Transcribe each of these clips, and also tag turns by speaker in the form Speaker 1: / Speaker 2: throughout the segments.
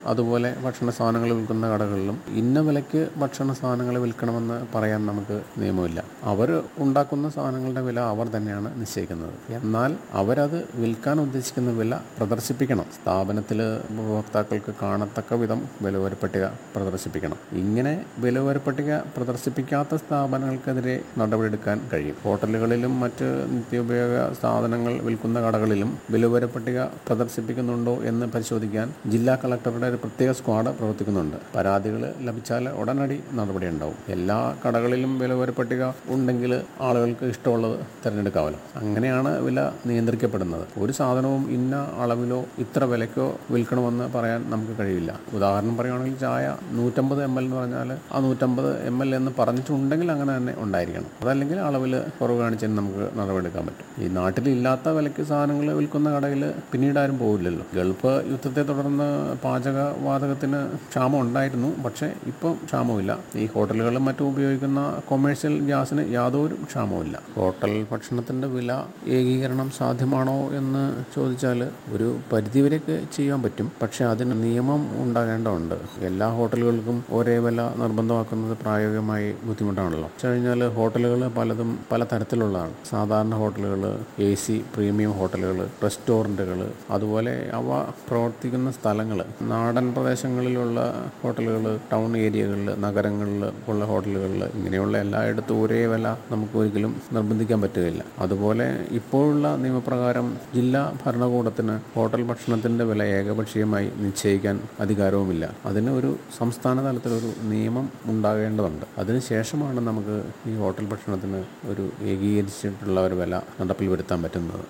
Speaker 1: അതുപോലെ ഭക്ഷണ സാധനങ്ങൾ വിൽക്കുന്ന കടകളിലും ഇന്ന വിലയ്ക്ക് ഭക്ഷണ സാധനങ്ങൾ വിൽക്കണമെന്ന് പറയാൻ നമുക്ക് നിയമമില്ല അവർ ഉണ്ടാക്കുന്ന സാധനങ്ങളുടെ വില അവർ തന്നെയാണ് നിശ്ചയിക്കുന്നത് എന്നാൽ അവരത് വിൽക്കാൻ ഉദ്ദേശിക്കുന്ന വില പ്രദർശിപ്പിക്കണം സ്ഥാപനത്തിൽ ഉപഭോക്താക്കൾക്ക് കാണത്തക്ക വിധം വില പട്ടിക പ്രദർശിപ്പിക്കണം ഇങ്ങനെ വില പട്ടിക പ്രദർശിപ്പിക്കാത്ത സ്ഥാപനങ്ങൾക്കെതിരെ നടപടിയെടുക്കാൻ കഴിയും ഹോട്ടലുകളിലും മറ്റ് നിത്യോപയോഗ സാധനങ്ങൾ വിൽക്കുന്ന കടകളിലും വില പട്ടിക പ്രദർശിപ്പിക്കുന്നുണ്ടോ എന്ന് പരിശോധിക്കാൻ ജില്ലാ കളക്ടറുടെ ഒരു പ്രത്യേക സ്ക്വാഡ് പ്രവർത്തിക്കുന്നുണ്ട് പരാതികൾ ലഭിച്ചാൽ ഉടനടി നടപടി ഉണ്ടാവും എല്ലാ കടകളിലും വില പട്ടിക ഉണ്ടെങ്കിൽ ആളുകൾക്ക് ഇഷ്ടമുള്ളത് തിരഞ്ഞെടുക്കാമല്ലോ അങ്ങനെയാണ് വില നിയന്ത്രിക്കപ്പെടുന്നത് ഒരു സാധനവും ഇന്ന അളവിലോ ഇത്ര വിലയ്ക്കോ വിൽക്കണമെന്ന് പറയാൻ നമുക്ക് കഴിയില്ല ഉദാഹരണം പറയുകയാണെങ്കിൽ ചായ നൂറ്റമ്പത് എം എൽ എന്ന് പറഞ്ഞാൽ ആ നൂറ്റമ്പത് എം എൽ എന്ന് പറഞ്ഞിട്ടുണ്ടെങ്കിൽ അങ്ങനെ തന്നെ ഉണ്ടായിരിക്കണം അതല്ലെങ്കിൽ അളവിൽ കുറവ് കാണിച്ചാൽ നമുക്ക് നടപടിയെടുക്കാൻ പറ്റും ഈ നാട്ടിലില്ലാത്ത വിലയ്ക്ക് സാധനങ്ങൾ വിൽക്കുന്ന കടയിൽ പിന്നീട് ആരും പോവില്ലല്ലോ ഗൾഫ് യുദ്ധത്തെ തുടർന്ന് പാചകവാതകത്തിന് ക്ഷാമം ഉണ്ടായിരുന്നു പക്ഷേ ഇപ്പം ക്ഷാമമില്ല ഈ ഹോട്ടലുകളും മറ്റും ഉപയോഗിക്കുന്ന കൊമേഴ്ഷ്യൽ ഗ്യാസിന് യാതൊരു ക്ഷാമവുമില്ല ഹോട്ടൽ ഭക്ഷണത്തിൻ്റെ വില ഏകീകരണം സാധ്യമാണോ എന്ന് ചോദിച്ചാൽ ഒരു പരിധിവരെയൊക്കെ ചെയ്യാൻ പറ്റും പക്ഷേ അതിന് നിയമം ഉണ്ടാകേണ്ടതുണ്ട് എല്ലാ ഹോട്ടലുകൾക്കും ഒരേ വില നിർബന്ധമാക്കുന്നത് പ്രായോഗികമായി ബുദ്ധിമുട്ടാണല്ലോ വെച്ച് കഴിഞ്ഞാൽ ഹോട്ടലുകൾ പലതും പല തരത്തിലുള്ളതാണ് സാധാരണ ഹോട്ടലുകൾ എ സി പ്രീമിയം ഹോട്ടലുകൾ റെസ്റ്റോറൻറ്റുകൾ അതുപോലെ അവ പ്രവർത്തിക്കുന്ന സ്ഥലങ്ങൾ നാടൻ പ്രദേശങ്ങളിലുള്ള ഹോട്ടലുകൾ ടൗൺ ഏരിയകളിൽ നഗരങ്ങളിൽ ഉള്ള ഹോട്ടലുകളിൽ ഇങ്ങനെയുള്ള എല്ലായിടത്തും ഒരേ വില നമുക്ക് ഒരിക്കലും നിർബന്ധിക്കാൻ പറ്റുകയില്ല അതുപോലെ ഇപ്പോഴുള്ള നിയമപ്രകാരം ജില്ലാ ഭരണകൂടത്തിന് ഹോട്ടൽ ഭക്ഷണത്തിൻ്റെ വില ഏകപക്ഷീയമായി നിശ്ചയിക്കാൻ അധികാരവുമില്ല അതിന് ഒരു സംസ്ഥാന തലത്തിലൊരു നിയമം ഉണ്ടാകേണ്ടതുണ്ട് അതിനുശേഷമാണ് നമുക്ക് ഈ ഹോട്ടൽ ഭക്ഷണത്തിന് ഒരു ഏകീകരിച്ചിട്ടുള്ള ഒരു വില നടപ്പിൽ വരുത്താൻ പറ്റുന്നത്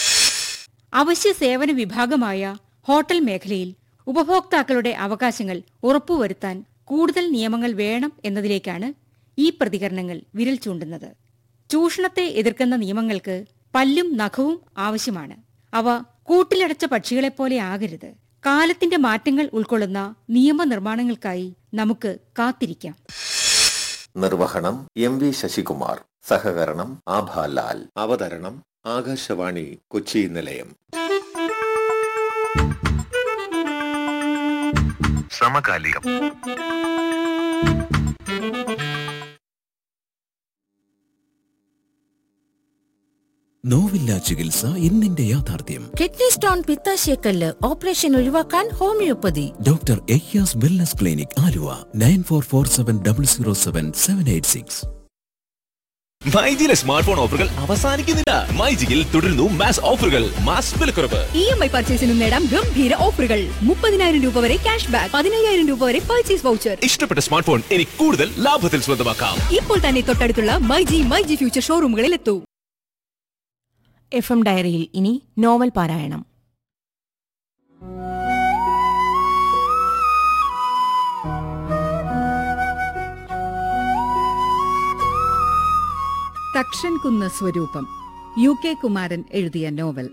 Speaker 2: അവശ്യ സേവന വിഭാഗമായ ഹോട്ടൽ മേഖലയിൽ ഉപഭോക്താക്കളുടെ അവകാശങ്ങൾ ഉറപ്പുവരുത്താൻ കൂടുതൽ നിയമങ്ങൾ വേണം എന്നതിലേക്കാണ് ഈ പ്രതികരണങ്ങൾ വിരൽ ചൂണ്ടുന്നത് ചൂഷണത്തെ എതിർക്കുന്ന നിയമങ്ങൾക്ക് പല്ലും നഖവും ആവശ്യമാണ് അവ കൂട്ടിലടച്ച പക്ഷികളെപ്പോലെ ആകരുത് കാലത്തിന്റെ മാറ്റങ്ങൾ ഉൾക്കൊള്ളുന്ന നിയമനിർമ്മാണങ്ങൾക്കായി നമുക്ക് കാത്തിരിക്കാം
Speaker 3: നിർവഹണം എം വി ശശികുമാർ സഹകരണം ആഭാലാൽ അവതരണം ആകാശവാണി കൊച്ചി നിലയം
Speaker 4: സമകാലികം
Speaker 5: നോവില്ല ചികിത്സ ഇന്നിന്റെ യാഥാർത്ഥ്യം
Speaker 6: കിഡ്നി സ്റ്റോൺ പിത്താശയക്കല്ല് ഓപ്പറേഷൻ ഒഴിവാക്കാൻ homeopathy
Speaker 5: doctor Ehyas wellness clinic Aluva nine four four seven double zero seven seven eight six
Speaker 7: മൈജിയിലെ സ്മാർട്ട് ഫോൺ ഓഫറുകൾ അവസാനിക്കുന്നില്ല മൈജിയിൽ തുടരുന്നു മാസ് ഓഫറുകൾ മാസ് വിലക്കുറവ്
Speaker 8: ഇ എം ഐ പർച്ചേസിനും നേടാം ഗംഭീര ഓഫറുകൾ മുപ്പതിനായിരം രൂപ വരെ ക്യാഷ് ബാക്ക് പതിനയ്യായിരം രൂപ വരെ പർച്ചേസ് വൗച്ചർ
Speaker 7: ഇഷ്ടപ്പെട്ട സ്മാർട്ട് ഫോൺ ഇനി കൂടുതൽ ലാഭത്തിൽ സ്വന്തമാക്കാം
Speaker 8: ഇപ്പോൾ തന്നെ തൊട്ടടുത്തുള്ള മൈജി മൈജി ഫ്യൂച്ചർ ഷോറൂമുകളിൽ എത്തൂ
Speaker 6: എഫ് എം ഡയറിയിൽ ഇനി നോവൽ പാരായണം
Speaker 9: തക്ഷൻകുന്ന് സ്വരൂപം യു കെ കുമാരൻ എഴുതിയ നോവൽ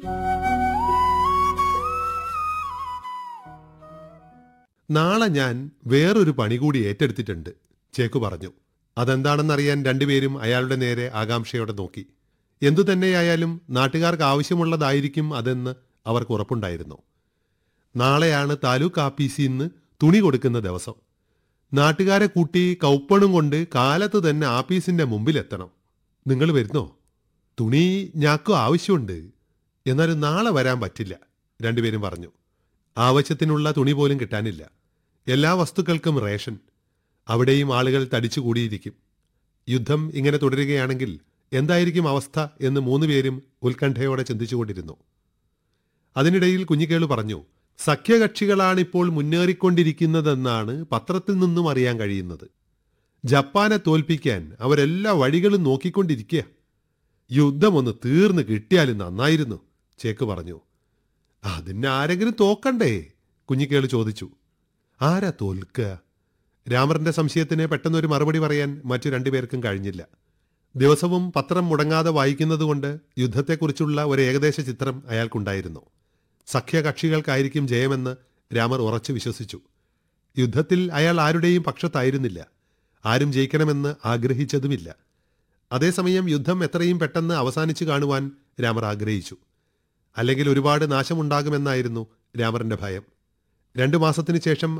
Speaker 10: നാളെ ഞാൻ വേറൊരു പണി കൂടി ഏറ്റെടുത്തിട്ടുണ്ട് ചേക്കു പറഞ്ഞു അതെന്താണെന്നറിയാൻ രണ്ടുപേരും അയാളുടെ നേരെ ആകാംക്ഷയോടെ നോക്കി എന്തു തന്നെയായാലും നാട്ടുകാർക്ക് ആവശ്യമുള്ളതായിരിക്കും അതെന്ന് അവർക്ക് ഉറപ്പുണ്ടായിരുന്നു നാളെയാണ് താലൂക്ക് ആപ്പീസിൽ നിന്ന് തുണി കൊടുക്കുന്ന ദിവസം നാട്ടുകാരെ കൂട്ടി കൗപ്പണും കൊണ്ട് കാലത്ത് തന്നെ ആപ്പീസിന്റെ മുമ്പിലെത്തണം നിങ്ങൾ വരുന്നോ തുണി ഞാക്കും ആവശ്യമുണ്ട് എന്നാലും നാളെ വരാൻ പറ്റില്ല രണ്ടുപേരും പറഞ്ഞു ആവശ്യത്തിനുള്ള തുണി പോലും കിട്ടാനില്ല എല്ലാ വസ്തുക്കൾക്കും റേഷൻ അവിടെയും ആളുകൾ തടിച്ചുകൂടിയിരിക്കും യുദ്ധം ഇങ്ങനെ തുടരുകയാണെങ്കിൽ എന്തായിരിക്കും അവസ്ഥ എന്ന് മൂന്നുപേരും ഉത്കണ്ഠയോടെ ചിന്തിച്ചുകൊണ്ടിരുന്നു അതിനിടയിൽ കുഞ്ഞിക്കേളു പറഞ്ഞു സഖ്യകക്ഷികളാണിപ്പോൾ മുന്നേറിക്കൊണ്ടിരിക്കുന്നതെന്നാണ് പത്രത്തിൽ നിന്നും അറിയാൻ കഴിയുന്നത് ജപ്പാനെ തോൽപ്പിക്കാൻ അവരെല്ലാ വഴികളും നോക്കിക്കൊണ്ടിരിക്കുക യുദ്ധമൊന്ന് തീർന്ന് കിട്ടിയാലും നന്നായിരുന്നു ചേക്ക് പറഞ്ഞു അതിന് ആരെങ്കിലും തോക്കണ്ടേ കുഞ്ഞിക്കേള് ചോദിച്ചു ആരാ തോൽക്കുക രാമറിന്റെ സംശയത്തിന് പെട്ടെന്നൊരു മറുപടി പറയാൻ മറ്റു രണ്ടുപേർക്കും കഴിഞ്ഞില്ല ദിവസവും പത്രം മുടങ്ങാതെ വായിക്കുന്നതുകൊണ്ട് യുദ്ധത്തെക്കുറിച്ചുള്ള ഒരു ഏകദേശ ചിത്രം അയാൾക്കുണ്ടായിരുന്നു സഖ്യകക്ഷികൾക്കായിരിക്കും ജയമെന്ന് രാമർ ഉറച്ചു വിശ്വസിച്ചു യുദ്ധത്തിൽ അയാൾ ആരുടെയും പക്ഷത്തായിരുന്നില്ല ആരും ജയിക്കണമെന്ന് ആഗ്രഹിച്ചതുമില്ല അതേസമയം യുദ്ധം എത്രയും പെട്ടെന്ന് അവസാനിച്ചു കാണുവാൻ രാമർ ആഗ്രഹിച്ചു അല്ലെങ്കിൽ ഒരുപാട് നാശമുണ്ടാകുമെന്നായിരുന്നു രാമറിന്റെ ഭയം രണ്ടു മാസത്തിനു ശേഷം